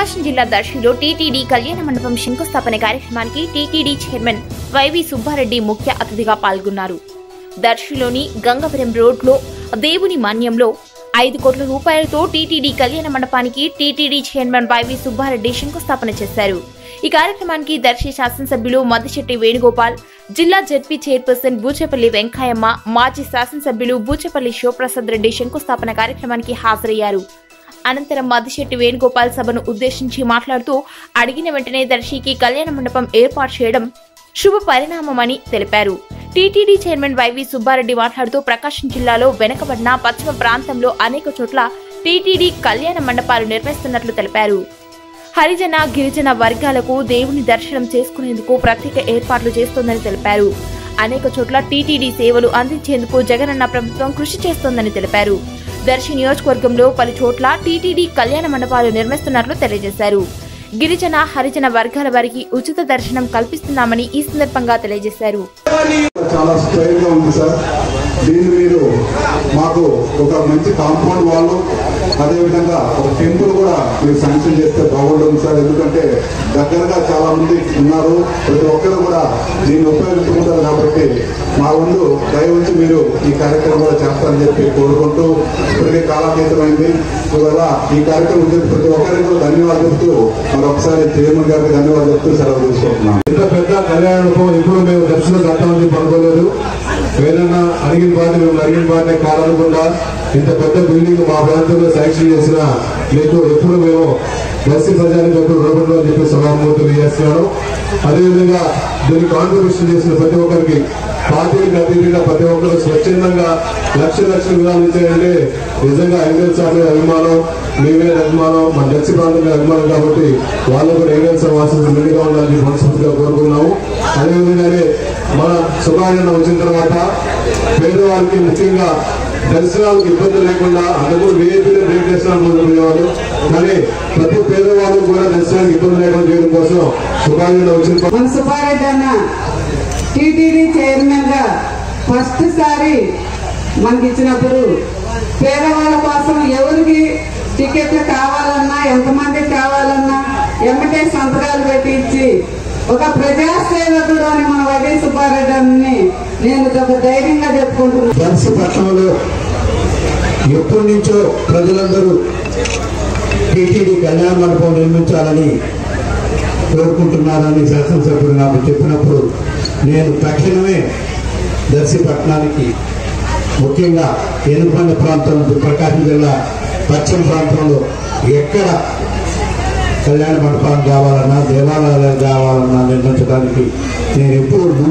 ప్రకాశం జిల్లా దర్శిలో టీటీడీ కళ్యాణ మండపం శంకుస్థాపన కార్యక్రమానికి టీటీడీ చైర్మన్ వైవి సుబ్బారెడ్డి ముఖ్య అతిథిగా పాల్గొన్నారు దర్శిలోని గంగవరం రోడ్లో దేవుని మాన్యంలో ఐదు కోట్ల రూపాయలతో టీటీడీ కళ్యాణ మండపానికి టీటీడీ చైర్మన్ వైవి సుబ్బారెడ్డి శంకుస్థాపన చేశారు ఈ కార్యక్రమానికి దర్శి శాసనసభ్యులు మద్దిశెట్టి వేణుగోపాల్ జిల్లా జడ్పీ చైర్పర్సన్ బూచేపల్లి వెంకయ్యమ్మ మాజీ శాసనసభ్యులు బూచేపల్లి శివప్రసాద్ రెడ్డి శంకుస్థాపన కార్యక్రమానికి హాజరయ్యారు అనంతరం మద్దిశెట్టి వేణుగోపాల్ సభను ఉద్దేశించి మాట్లాడుతూ అడిగిన వెంటనే దర్శికి కళ్యాణ మండపం ఏర్పాటు చేయడం శుభ పరిణామమని తెలిపారు టీటీడీ చైర్మన్ వైవి సుబ్బారెడ్డి మాట్లాడుతూ ప్రకాశం జిల్లాలో వెనుకబడిన పశ్చిమ ప్రాంతంలో అనేక చోట్ల టీటీడీ కళ్యాణ మండపాలు నిర్వహిస్తున్నట్లు తెలిపారు హరిజన గిరిజన వర్గాలకు దేవుని దర్శనం చేసుకునేందుకు ప్రత్యేక ఏర్పాట్లు చేస్తోందని తెలిపారు అనేక చోట్ల టీటీడీ సేవలు అందించేందుకు జగనన్న ప్రభుత్వం కృషి చేస్తోందని తెలిపారు దర్శి నియోజకవర్గంలో పలు చోట్ల టీటీడీ కళ్యాణ మండపాలు నిర్మిస్తున్నట్లు తెలియజేశారు గిరిజన హరిజన వర్గాల వారికి ఉచిత దర్శనం కల్పిస్తున్నామని ఈ సందర్భంగా తెలియజేశారు చాలా స్టైల్ గా ఉంది సార్ దీన్ని మీరు మాకు ఒక మంచి కాంపౌండ్ వాళ్ళు అదేవిధంగా ఒక టెంపుల్ కూడా మీరు శాంక్షన్ చేస్తే బాగుంటుంది సార్ ఎందుకంటే దగ్గరగా చాలా మంది ఉన్నారు ప్రతి ఒక్కరు కూడా దీన్ని ఉపయోగించుకుంటారు కాబట్టి మా ముందు దయ ఉంచి మీరు ఈ కార్యక్రమం కూడా చేస్తారని చెప్పి కోరుకుంటూ ఇప్పటికే కాలాతీతమైంది ఇవాళ ఈ కార్యక్రమం చేసి ప్రతి ఒక్కరికి కూడా ధన్యవాదాలు చెప్తూ మరొకసారి చైర్మన్ గారికి ధన్యవాదాలు చెప్తూ సెలవు తీసుకుంటున్నాం ఇంత పెద్ద కళ్యాణం ఎప్పుడు మేము దర్శనం కట్టామని పనుకోలేదు ఏదన్నా అడిగిన వాటిని మేము అడిగిన వాటిని కాదనకుండా ఇంత పెద్ద బిల్డింగ్ మా ప్రాంతంలో శాంక్షన్ చేసిన మీకు ఎప్పుడు మేము దర్శి ప్రజానికి ఎప్పుడు రుణపడి అని చెప్పి సభామూర్తులు చేస్తున్నాను అదేవిధంగా దీనికి కాంట్రిబ్యూషన్ చేసిన ప్రతి ఒక్కరికి పార్టీలకు అతీతంగా ప్రతి ఒక్కరు స్వచ్ఛందంగా లక్ష లక్షల విధాలు ఇచ్చారంటే నిజంగా ఐదేళ్ళ సార్లు అభిమానం మీ మీద అభిమానం మన దక్షి ప్రాంతం మీద అభిమానం కాబట్టి వాళ్ళు కూడా ఐదేళ్ళ సార్ వాసన నిండుగా ఉండాలని మనస్ఫూర్తిగా కోరుకున్నాము అదేవిధంగానే మన శుభాయన వచ్చిన తర్వాత పేదవారికి ముఖ్యంగా దర్శనాలకు ఇబ్బంది లేకుండా అంతకు విఐపీలో బ్రేక్ దర్శనాలు పొందుకునేవారు కానీ ప్రతి పేదవాళ్ళు కూడా దర్శనానికి ఇబ్బంది లేకుండా చేయడం కోసం శుభాయన వచ్చిన మన సుబ్బారెడ్డి అన్న టీటీడీ చైర్మన్ గా ఫస్ట్ సారి మనకి ఇచ్చినప్పుడు పేదవాళ్ళ కోసం ఎవరికి టికెట్లు కావాలన్నా ఎంతమందికి కావాలన్నా ఎమ్మటే సంతకాలు పెట్టి ఇచ్చి ఒక ప్రజాసేవకుడు అని మన వైవి సుబ్బారెడ్డి అని నేను ఒక ధైర్యంగా చెప్పుకుంటున్నాను దర్శి పట్టణంలో ఎప్పటి నుంచో ప్రజలందరూ టీటీడీ కళ్యాణ మండపం నిర్మించాలని కోరుకుంటున్నారని శాసనసభ్యుడు నాకు చెప్పినప్పుడు నేను తక్షణమే దర్శి పట్టణానికి ముఖ్యంగా ఎనుకొండ ప్రాంతం ప్రకాశం జిల్లా పశ్చిమ ప్రాంతంలో ఎక్కడ కళ్యాణ మండపాలు కావాలన్నా దేవాలయాలు కావాలన్నా నిర్మించడానికి నేను ఎప్పుడు